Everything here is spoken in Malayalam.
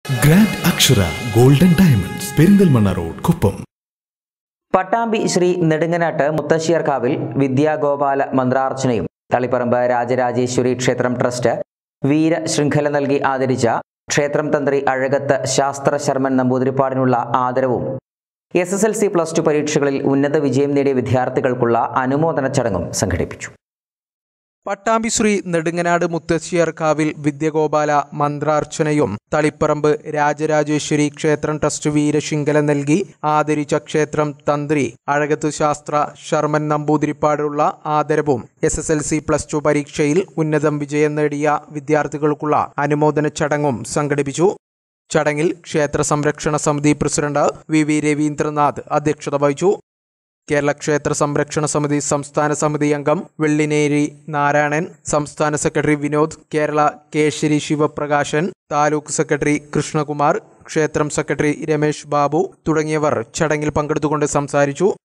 grand Akshara golden diamonds Perinthalmanna road Kuppam Pattambi Sree നെടുങ്ങനാട്ട് മുത്തശ്ശിയർക്കാവിൽ വിദ്യാഗോപാല മന്ത്രാർച്ചനയും തളിപ്പറമ്പ് രാജരാജേശ്വരി ക്ഷേത്രം ട്രസ്റ്റ് വീര ശൃംഖല നൽകി ആദരിച്ച ക്ഷേത്രം തന്ത്രി അഴകത്ത് ശാസ്ത്ര ശർമ്മൻ നമ്പൂതിരിപ്പാടിനുള്ള ആദരവും S S L C plus two പരീക്ഷകളിൽ ഉന്നത വിജയം നേടിയ വിദ്യാർത്ഥികൾക്കുള്ള അനുമോദന ചടങ്ങും സംഘടിപ്പിച്ചു പട്ടാമ്പി ശ്രീ നെടുങ്ങനാട് മുത്തശ്ശിയർക്കാവിൽ വിദ്യഗോപാല മന്ത്രാർച്ചനയും തളിപ്പറമ്പ് രാജരാജേശ്വരി ക്ഷേത്രം ട്രസ്റ്റ് വീരശിങ്കല നൽകി ആദരിച്ച ക്ഷേത്രം തന്ത്രി അഴകത്ത് ശാസ്ത്ര ശർമ്മൻ നമ്പൂതിരിപ്പാടുള്ള ആദരവും S S L C plus two പരീക്ഷയിൽ ഉന്നതം വിജയം നേടിയ വിദ്യാർത്ഥികൾക്കുള്ള അനുമോദന ചടങ്ങും സംഘടിപ്പിച്ചു ചടങ്ങിൽ ക്ഷേത്ര സംരക്ഷണ സമിതി പ്രസിഡന്റ് വി വി രവീന്ദ്രനാഥ് അധ്യക്ഷത വഹിച്ചു കേരള ക്ഷേത്ര സംരക്ഷണ സമിതി സംസ്ഥാന സമിതി അംഗം വെള്ളിനേരി നാരായണൻ സംസ്ഥാന സെക്രട്ടറി വിനോദ് കേരള കേശരി ശിവപ്രകാശൻ താലൂക്ക് സെക്രട്ടറി കൃഷ്ണകുമാർ ക്ഷേത്രം സെക്രട്ടറി രമേശ് ബാബു തുടങ്ങിയവർ ചടങ്ങിൽ പങ്കെടുത്തുകൊണ്ട് സംസാരിച്ചു